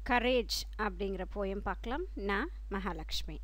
Courage அப்படிங்கிற poem பார்க்கலாம் நான் Mahalakshmi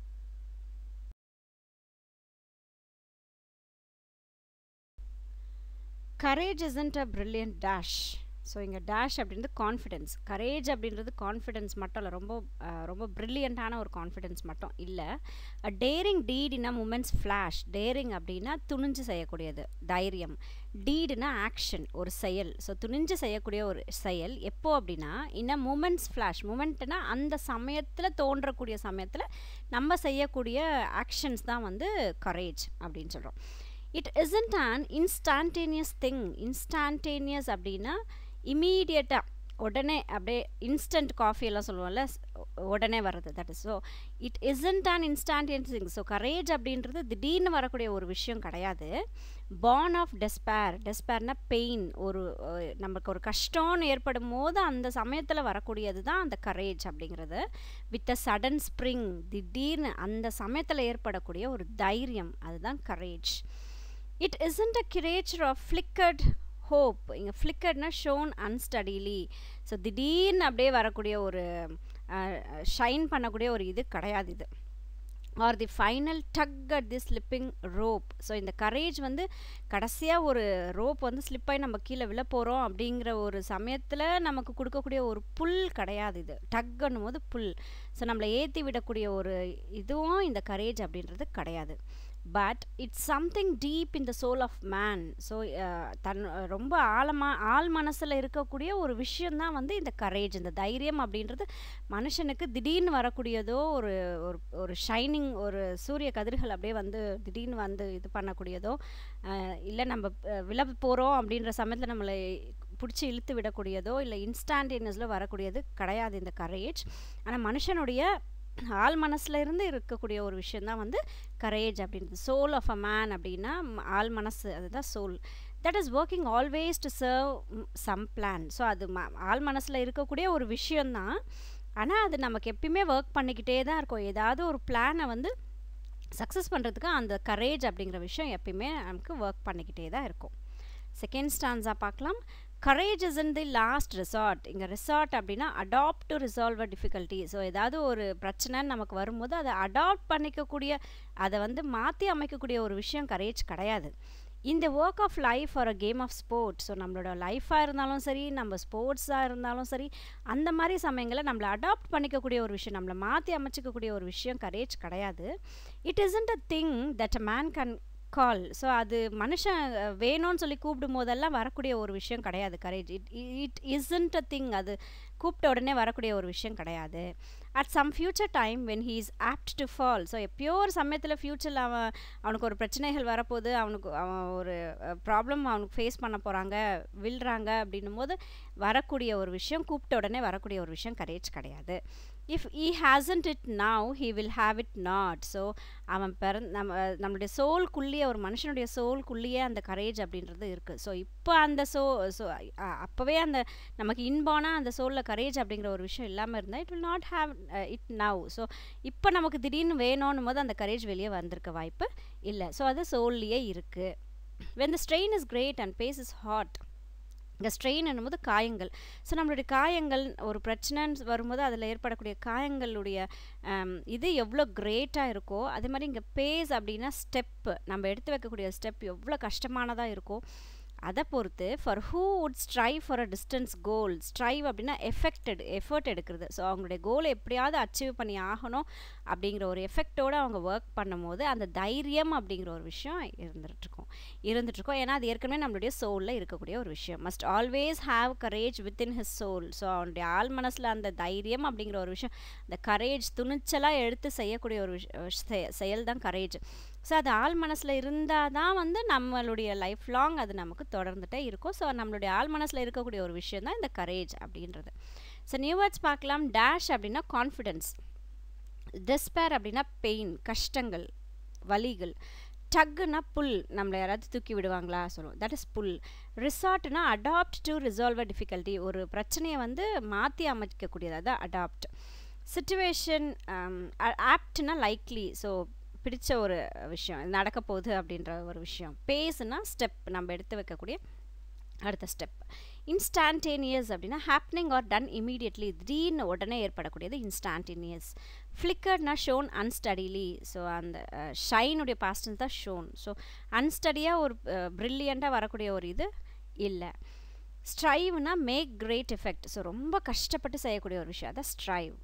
courage isn't a brilliant dash so இங்கே டேஷ் அப்படின்றது கான்ஃபிடென்ஸ் கரேஜ் அப்படின்றது கான்ஃபிடென்ஸ் மட்டும் இல்லை ரொம்ப அஹ், ரொம்ப ப்ரில்லியண்ட்டான ஒரு கான்ஃபிடென்ஸ் மட்டும் இல்லை அ டேரிங் டீடுனா மூமெண்ட்ஸ் ஃப்ளாஷ் டேரிங் அப்படின்னா துணிஞ்சு செய்யக்கூடியது தைரியம் டீடுனா ஆக்ஷன் ஒரு செயல் ஸோ துணிஞ்சு செய்யக்கூடிய ஒரு செயல் எப்போ அப்படின்னா இன்னும் மூமெண்ட்ஸ் ஃப்ளாஷ் மூமெண்ட்னா அந்த சமயத்தில் தோன்றக்கூடிய சமயத்தில் நம்ம செய்யக்கூடிய ஆக்ஷன்ஸ் தான் வந்து கரேஜ் அப்படின்னு சொல்கிறோம் it isn't an instantaneous thing instantaneous அப்படின்னா இமீடியட்டாக உடனே அப்படியே இன்ஸ்டன்ட் காஃபி எல்லாம் சொல்லுவோம்ல ஸ்- உடனே வர்றது that is so it isn't an instantaneous thing so courage அப்படின்றது திடீர்னு வரக்கூடிய ஒரு விஷயம் கிடையாது born ஆஃப் டெஸ்பேர் டெஸ்பேர்னா பெயின் ஒரு அஹ், நமக்கு ஒரு கஷ்டம்னு ஏற்படும் போது அந்த சமயத்தில் வரக்கூடியது தான் அந்த கரேஜ் அப்படிங்கிறது வித் அ சடன் ஸ்ப்ரிங் திடீர்னு அந்த சமயத்தில் ஏற்படக்கூடிய ஒரு தைரியம் அதுதான் courage it isn't a creature of flickered hope இங்கே ஃப்ளிக்கர்ட்னா ஷோன் அன்ஸ்டடிலி ஸோ திடீர்னு அப்படியே வரக்கூடிய ஒரு ஷைன் பண்ணக்கூடிய ஒரு இது கிடையாது இது or the final tug at the slipping rope so இந்த கரேஜ் வந்து கடைசியாக ஒரு ரோப் வந்து ஸ்லிப் ஆகி நம்ம கீழே விழ போகிறோம் அப்படிங்கிற ஒரு சமயத்தில் நமக்கு கொடுக்கக்கூடிய ஒரு புல் கிடையாது இது டக்குன்னும் போது புல் ஸோ நம்மளை ஏற்றி விடக்கூடிய ஒரு இதுவும் இந்த கரேஜ் அப்படின்றது கிடையாது but it's something deep in the soul of man so தன் ரொம்ப ஆழமாக ஆள் மனசில் இருக்கக்கூடிய ஒரு விஷயந்தான் வந்து இந்த கரேஜ் இந்த தைரியம் அப்படின்றது மனுஷனுக்கு திடீர்னு வரக்கூடியதோ ஒரு ஒரு ஒரு ஷைனிங் ஒரு சூரிய கதிர்கள் அப்படியே வந்து திடீர்னு வந்து இது பண்ணக்கூடியதோ இல்லை நம்ம அஹ், விழ போகிறோம் அப்படின்ற சமயத்தில் நம்மளை பிடிச்சி இழுத்து விடக்கூடியதோ இல்லை இன்ஸ்டான்டேனியஸில் வரக்கூடியது கிடையாது இந்த கரேஜ் ஆனால் மனுஷனுடைய ஆள் மனசுல இருந்து இருக்கக்கூடிய ஒரு விஷயந்தான் வந்து கரேஜ் அப்படின்றது சோல் ஆஃப் அ மேன் அப்படின்னா ம், ஆள் மனசு அதுதான் soul that is working always to serve some plan so அது ம ஆள் மனசில் இருக்கக்கூடிய ஒரு விஷயந்தான் ஆனால் அது நமக்கு எப்பயுமே ஒர்க் பண்ணிக்கிட்டே தான் இருக்கும் ஏதாவது ஒரு பிளானை வந்து சக்ஸஸ் பண்ணுறதுக்கு அந்த கரேஜ் அப்படிங்கிற விஷயம் எப்பயுமே நமக்கு ஒர்க் பண்ணிக்கிட்டே தான் இருக்கும் செகண்ட் ஸ்டான்ஸாக பார்க்கலாம் courage is in the last resort இங்கே ரிசார்ட் அப்படின்னா adopt to resolve a difficulty so ஏதாவது ஒரு பிரச்சனைன்னு நமக்கு வரும்போது அதை அடாப்ட் பண்ணிக்கக்கூடிய அதை வந்து மாற்றி அமைக்கக்கூடிய ஒரு விஷயம் கரேஜ் கிடையாது இந்த work of life are a game of sports so நம்மளோட லைஃபாக இருந்தாலும் சரி நம்ம ஸ்போர்ட்ஸாக இருந்தாலும் சரி அந்த மாதிரி சமயங்களில் நம்மளை அடாப்ட் பண்ணிக்கக்கூடிய ஒரு விஷயம் நம்மளை மாற்றி அமைச்சிக்கக்கூடிய ஒரு விஷயம் கரேஜ் கிடையாது it isn't a thing that a man can call so அது மனுஷன் அஹ், வேணும்னு சொல்லி கூப்பிடும் போதெல்லாம் வரக்கூடிய ஒரு விஷயம் கிடையாது courage it it isn't a thing அது கூப்பிட்ட உடனே வரக்கூடிய ஒரு விஷயம் கிடையாது at some future time when he is apt to fall so எப்பயோ ஒரு சமயத்தில் ஃப்யூச்சரில் அவன் அவனுக்கு ஒரு பிரச்சனைகள் வரப்போகுது அவனுக்கு அவன் ஒரு ப்ராப்ளம் அவனுக்கு ஃபேஸ் பண்ண போகிறாங்க விழுறாங்க அப்படின்னும் போது வரக்கூடிய ஒரு விஷயம் கூப்பிட்ட உடனே வரக்கூடிய ஒரு விஷயம் கரேஜ் கிடையாது if he hasn't it now he will have it not so அவன் பிறந் நம்ம நம்மளுடைய சோல்குள்ளேயே ஒரு மனுஷனுடைய சோல்குள்ளேயே அந்த கரேஜ் அப்படின்றது இருக்குது ஸோ இப்போ அந்த சோ ஸோ அப்போவே அந்த நமக்கு இன்பானாக அந்த சோலில் கரேஜ் அப்படிங்கிற ஒரு விஷயம் இல்லாமல் இருந்தால் it will not have it now so இப்போ நமக்கு திடீர்னு வேணும்னும் போது அந்த கரேஜ் வெளியே வந்திருக்க வாய்ப்பு இல்லை ஸோ அது சோல்லையே இருக்குது when the strain is great and pace is hot இந்த ஸ்ட்ரெயின் என்னும்போது காயங்கள் ஸோ நம்மளுடைய காயங்கள் ஒரு பிரச்சனைன்னு வரும்போது அதில் ஏற்படக்கூடிய காயங்களுடைய ஆம், இது எவ்வளோ கிரேட்டாக இருக்கோ அதே மாதிரி இங்கே பேஸ் அப்படின்னா ஸ்டெப்பு நம்ம எடுத்து வைக்கக்கூடிய ஸ்டெப் எவ்வளோ கஷ்டமானதாக இருக்கோ அதை பொறுத்து for who would strive for a distance goal strive அப்படின்னா எஃபெக்டட் எஃபர்ட் எடுக்கிறது ஸோ அவங்களுடைய கோலை எப்படியாவது அச்சீவ் பண்ணி ஆகணும் அப்படிங்கிற ஒரு எஃபெக்டோடு அவங்க ஒர்க் பண்ணும்போது அந்த தைரியம் அப்படிங்கிற ஒரு விஷயம் இருந்துகிட்ருக்கும் இருந்துகிட்ருக்கோம் ஏன்னா அது ஏற்கனவே நம்மளுடைய சோலில் இருக்கக்கூடிய ஒரு விஷயம் must always have courage within his soul so அவனுடைய ஆள் மனசில் அந்த தைரியம் அப்படிங்கிற ஒரு விஷயம் அந்த கரேஜ் துணிச்சலாக எடுத்து செய்யக்கூடிய ஒரு விஷ செ- செயல் தான் கரேஜ் ஸோ அது ஆள் மனசில் இருந்தால் தான் வந்து நம்மளுடைய லைஃப் லாங் அது நமக்கு தொடர்ந்துட்டே இருக்கும் ஸோ நம்மளுடைய ஆள் மனசில் இருக்கக்கூடிய ஒரு விஷயம் தான் இந்த கரேஜ் அப்படின்றது ஸோ நியூ வேர்ட்ஸ் பார்க்கலாம் டேஷ் அப்படின்னா கான்ஃபிடென்ஸ் டெஸ்பேர் அப்படின்னா பெயின் கஷ்டங்கள் வலிகள் டக்குன்னா புல் நம்மளை யாராவது தூக்கி விடுவாங்களா சொல்லுவோம் தட் இஸ் புல் ரிசார்ட்னா adopt to resolve a difficulty ஒரு பிரச்சனையை வந்து மாற்றி அமைக்கக்கூடியது அதான் அடாப்ட் சுச்சுவேஷன் ஆப்ட்னா லைக்லி ஸோ பிடிச்ச ஒரு விஷயம் நடக்க போகுது அப்படின்ற ஒரு விஷயம் பேஸ்னா ஸ்டெப் நம்ம எடுத்து வைக்கக்கூடிய அடுத்த ஸ்டெப் இன்ஸ்டான்டேனியஸ் அப்படின்னா ஹேப்னிங் ஆர் டன் இமீடியட்லி திடீர்னு உடனே ஏற்படக்கூடியது இன்ஸ்டான்டேனியஸ் ஃப்ளிக்கர்ட்னா ஷோன் அன்ஸ்டடிலி ஸோ அந்த ஷைனுடைய பாஸ்டன் தான் ஷோன் ஸோ அன்ஸ்டடியாக ஒரு ப்ரில்லியண்ட்டாக வரக்கூடிய ஒரு இது இல்லை ஸ்ட்ரைவ்னா மேக் கிரேட் எஃபெக்ட் ஸோ ரொம்ப கஷ்டப்பட்டு செய்யக்கூடிய ஒரு விஷயம் அதான் ஸ்ட்ரைவ்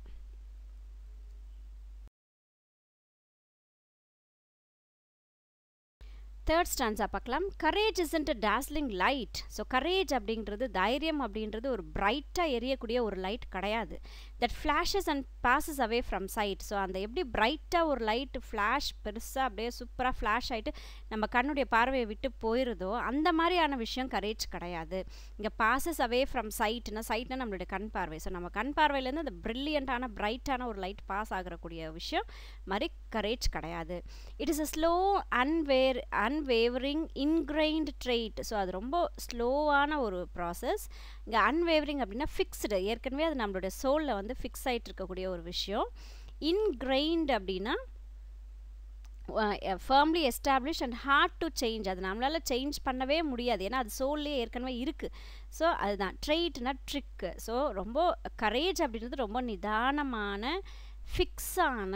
தேர்ட் ஸ்டான்ஸா பார்க்கலாம் courage isn't dazzling light so courage அப்படின்றது தைரியம் அப்படின்றது ஒரு பிரைட்டாக எரியக்கூடிய ஒரு லைட் கிடையாது that flashes and passes away from sight so அந்த எப்படி பிரைட்டாக ஒரு லைட் ஃப்ளாஷ் பெருசாக அப்படியே சூப்பராக ஃப்ளாஷ் ஆகிட்டு நம்ம கண்ணுடைய பார்வையை விட்டு போயிருதோ அந்த மாதிரியான விஷயம் கரேஜ் கிடையாது இங்கே பாசஸ் அவே ஃப்ரம் சைட்னா சைட்னா நம்மளுடைய கண் பார்வை ஸோ நம்ம கண் பார்வையிலேருந்து அந்த ப்ரில்லியண்ட்டான பிரைட்டான ஒரு லைட் பாஸ் ஆகக்கூடிய விஷயம் மாதிரி கரேஜ் கிடையாது it is a slow unwaver unwavering ingrained trait so அது ரொம்ப ஸ்லோவான ஒரு ப்ராசஸ் இங்கே அன்வேவரிங் அப்படின்னா ஃபிக்ஸ்டு ஏற்கனவே அது நம்மளுடைய சோலில் வந்து ஃபிக்ஸ் ஆகிட்டு இருக்கக்கூடிய ஒரு விஷயம் இன்கிரைன்டு அப்படின்னா firmly establish and hard to change அது நம்மளால் சேஞ்ச் பண்ணவே முடியாது ஏன்னா அது சோல்லே ஏற்கனவே இருக்குது ஸோ அதுதான் ட்ரெயிட்னா ட்ரிக்கு ஸோ ரொம்ப கரேஜ் அப்படின்றது ரொம்ப நிதானமான ஃபிக்ஸான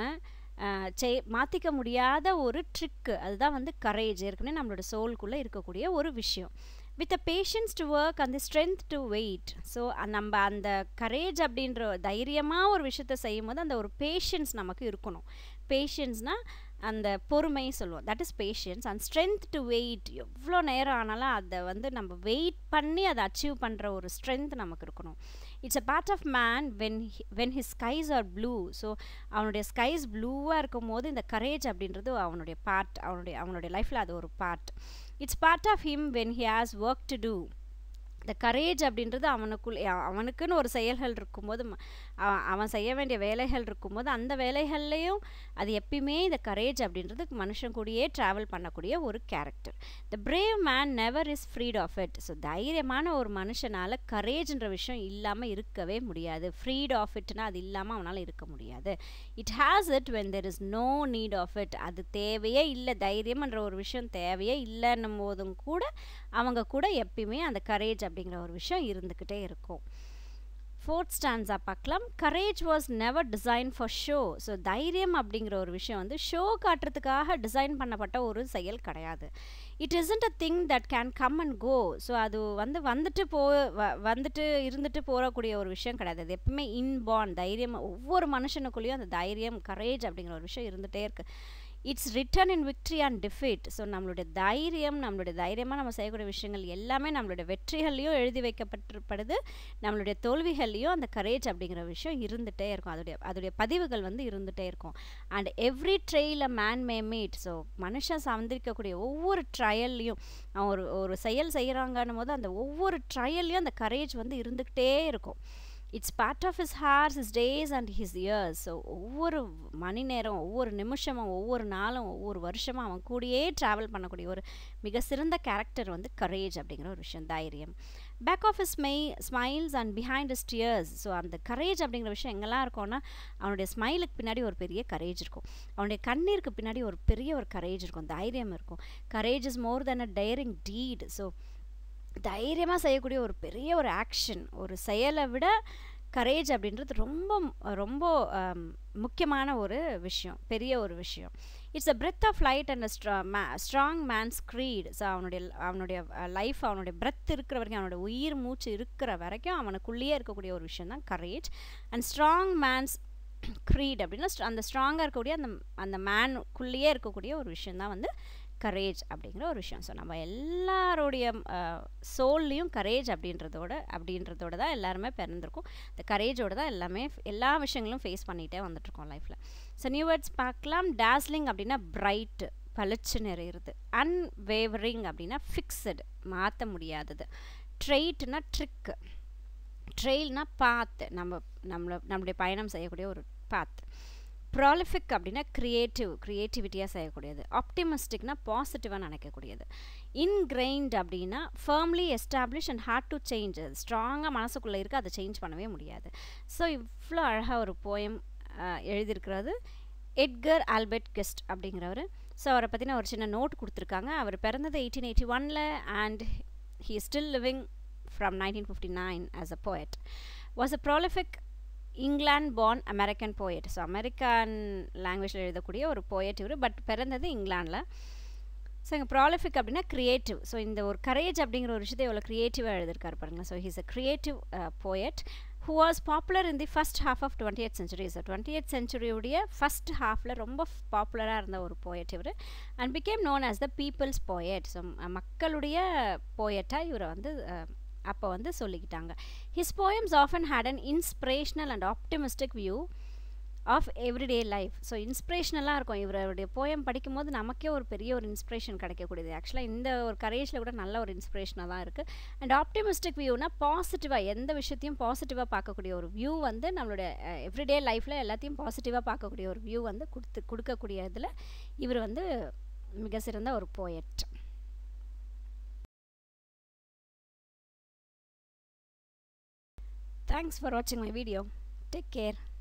சே மாற்றிக்க முடியாத ஒரு ட்ரிக்கு அதுதான் வந்து கரேஜ் ஏற்கனவே நம்மளோட சோல்குள்ளே இருக்கக்கூடிய ஒரு விஷயம் with a patience to work அந்த ஸ்ட்ரென்த் டு வெயிட் ஸோ நம்ம அந்த கரேஜ் அப்படின்ற தைரியமாக ஒரு விஷயத்த செய்யும் போது அந்த ஒரு பேஷன்ஸ் நமக்கு இருக்கணும் பேஷன்ஸ்னால் அந்த பொறுமை சொல்லுவோம் that is patience and strength to wait எவ்வளோ நேரம் ஆனாலும் அதை வந்து நம்ம வெயிட் பண்ணி அதை அச்சீவ் பண்ணுற ஒரு ஸ்ட்ரென்த் நமக்கு இருக்கணும் it's a part of man when when his skies are blue so அவனுடைய ஸ்கைஸ் ப்ளூவாக இருக்கும் போது இந்த கரேஜ் அப்படின்றது அவனுடைய பார்ட் அவனுடைய அவனுடைய லைஃப்பில் அது ஒரு part it's part of him when he has work to do இந்த கரேஜ் அப்படின்றது அவனுக்குள் அவனுக்குன்னு ஒரு செயல்கள் இருக்கும்போது அவன் செய்ய வேண்டிய வேலைகள் இருக்கும்போது அந்த வேலைகள்லேயும் அது எப்பயுமே இந்த கரேஜ் அப்படின்றது மனுஷன் கூடயே ட்ராவல் பண்ணக்கூடிய ஒரு character the brave man never is freed of it so தைரியமான ஒரு மனுஷனால் கரேஜ்ன்ற விஷயம் இல்லாமல் இருக்கவே முடியாது ஃப்ரீட் ஆஃப் இட்னா அது இல்லாமல் அவனால் இருக்க முடியாது it has it when there is no need of it அது தேவையே இல்லை தைரியம்ன்ற ஒரு விஷயம் தேவையே இல்லைன்னும் போதும் கூட அவங்க கூட எப்பயுமே அந்த கரேஜ் அப்படிங்கிற ஒரு விஷயம் இருந்துக்கிட்டே இருக்கும் ஃபோர்த் ஸ்டான்ஸாக பார்க்கலாம் courage was never design for show so தைரியம் அப்படிங்கிற ஒரு விஷயம் வந்து ஷோ காட்டுறதுக்காக டிசைன் பண்ணப்பட்ட ஒரு செயல் கிடையாது it isn't a thing that can come and go so அது வந்து வந்துட்டு போ வந்துட்டு இருந்துட்டு போகக்கூடிய ஒரு விஷயம் கிடையாது அது எப்பவுமே இன்பார்ன் தைரியம் ஒவ்வொரு மனுஷனுக்குள்ளேயும் அந்த தைரியம் கரேஜ் அப்படிங்கிற ஒரு விஷயம் இருந்துகிட்டே இருக்குது it's written in victory and defeat so நம்மளுடைய தைரியம் நம்மளுடைய தைரியமாக நம்ம செய்யக்கூடிய விஷயங்கள் எல்லாமே நம்மளுடைய வெற்றிகள்லையும் எழுதி வைக்கப்பட்டிருப்படுது நம்மளுடைய தோல்விகள்லையும் அந்த கரேஜ் அப்படிங்கிற விஷயம் இருந்துகிட்டே இருக்கும் அதோடைய அதோடைய பதிவுகள் வந்து இருந்துகிட்டே இருக்கும் and every trail a man may meet so மனுஷன் சந்திரிக்கக்கூடிய ஒவ்வொரு ட்ரையல்லையும் அவன் ஒரு ஒரு செயல் செய்கிறாங்கன்னும் போது அந்த ஒவ்வொரு ட்ரையல்லையும் அந்த கரேஜ் வந்து இருந்துக்கிட்டே இருக்கும் it's part of his hours his days and his years so ஒவ்வொரு மணி நேரம் ஒவ்வொரு நிமிஷமும் ஒவ்வொரு நாளும் ஒவ்வொரு வருஷமும் அவன் கூடயே ட்ராவல் பண்ணக்கூடிய ஒரு மிக சிறந்த கேரக்டர் வந்து கரேஜ் அப்படிங்கிற ஒரு விஷயம் தைரியம் back of is my smiles and behind is tears so அந்த கரேஜ் அப்படிங்கிற விஷயம் எங்கெல்லாம் இருக்கும்னா அவனுடைய ஸ்மைலுக்கு பின்னாடி ஒரு பெரிய கரேஜ் இருக்கும் அவனுடைய கண்ணீருக்கு பின்னாடி ஒரு பெரிய ஒரு கரேஜ் இருக்கும் தைரியம் இருக்கும் courage is more than a daring deed so தைரியமாக செய்யக்கூடிய ஒரு பெரிய ஒரு ஆக்ஷன் ஒரு செயலை விட கரேஜ் அப்படின்றது ரொம்ப ரொம்ப முக்கியமான ஒரு விஷயம் பெரிய ஒரு விஷயம் it's a breath of light and straw may strong man's creed so அவனுடைய அவனுடைய லைஃப் அவனுடைய பிரெத் இருக்கிற வரைக்கும் அவனுடைய உயிர் மூச்சு இருக்கிற வரைக்கும் அவனுக்குள்ளேயே இருக்கக்கூடிய ஒரு விஷயம் தான் courage and strong man's creed அப்படின்னா அந்த ஸ்ட்ராங்காக இருக்கக்கூடிய அந்த அந்த மேனுக்குள்ளேயே இருக்கக்கூடிய ஒரு விஷயம் தான் வந்து கரேஜ் அப்படிங்கிற ஒரு விஷயம் ஸோ நம்ம எல்லாருடைய சோல்லையும் கரேஜ் அப்படின்றதோட அப்படின்றதோட தான் எல்லாருமே பிறந்திருக்கும் இந்த கரேஜோட தான் எல்லாமே எல்லா விஷயங்களும் ஃபேஸ் பண்ணிகிட்டே வந்துட்ருக்கோம் லைஃப்பில் ஸோ நியூ வேர்ட்ஸ் பார்க்கலாம் டாஸ்லிங் அப்படின்னா பிரைட்டு பளிச்சு நிறையிறது அன்வேவரிங் அப்படின்னா ஃபிக்ஸடு மாற்ற முடியாதது ட்ரெயிட்னா ட்ரிக்கு ட்ரெயில்னா பாத்து நம்ம நம்மள நம்மளுடைய பயணம் செய்யக்கூடிய ஒரு பாத் ப்ராலிஃபிக் அப்படின்னா க்ரியேட்டிவ் க்ரியேட்டிவிட்டியாக செய்யக்கூடியது ஆப்டிமிஸ்டிக்னா பாசிட்டிவாக நினைக்கக்கூடியது இன்கிரைன்ட் அப்படின்னா firmly establish and hard to change அது ஸ்ட்ராங்காக மனசுக்குள்ளே இருக்குது அதை சேஞ்ச் பண்ணவே முடியாது ஸோ இவ்வளோ அழகாக ஒரு போயம் எழுதியிருக்கிறது எட்கர் ஆல்பர்ட் கெஸ்ட் அப்படிங்கிறவர் ஸோ அவரை பற்றின ஒரு சின்ன நோட் கொடுத்துருக்காங்க அவர் பிறந்தது எயிட்டீன் எயிட்டி ஒனில் and he still living from 1959 as a poet. Was a prolific England born American poet so American லாங்குவேஜில் எழுதக்கூடிய ஒரு poet இவர் பட் பிறந்தது இங்கிலாண்டில் ஸோ இங்கே ப்ராலிஃபிக் அப்படின்னா க்ரியேட்டிவ் ஸோ இந்த ஒரு கரேஜ் அப்படிங்கிற ஒரு விஷயத்தை எவ்வளோ க்ரியேட்டிவாக எழுதியிருக்காரு பாருங்கள் so he's a creative poet who was popular in the first half of twenty eighth century so twenty eighth சென்ச்சுரியுடைய ஃபஸ்ட் ஹாஃபில் ரொம்ப பாப்புலராக இருந்த ஒரு போயட் இவர் and became known as the people's poet so மக்களுடைய போயட்டாக இவரை வந்து அப்போ வந்து சொல்லிக்கிட்டாங்க his poems often had an inspirational and optimistic view of everyday life so இன்ஸ்பிரேஷனலாக இருக்கும் இவருடைய போயம் படிக்கும்போது நமக்கே ஒரு பெரிய ஒரு இன்ஸ்பிரேஷன் கிடைக்கக்கூடியது ஆக்சுவலாக இந்த ஒரு கரேஜில் கூட நல்ல ஒரு இன்ஸ்பிரேஷனாக தான் இருக்குது அண்ட் ஆப்டிமிஸ்டிக் வியூனா பாசிட்டிவாக எந்த விஷயத்தையும் பாசிட்டிவாக பார்க்கக்கூடிய ஒரு வியூ வந்து நம்மளுடைய எவ்ரிடே லைஃப்பில் எல்லாத்தையும் பாசிட்டிவாக பார்க்கக்கூடிய ஒரு வியூ வந்து கொடுத்து கொடுக்கக்கூடிய இதில் இவர் வந்து மிக சிறந்த ஒரு poet Thanks for watching my video. Take care.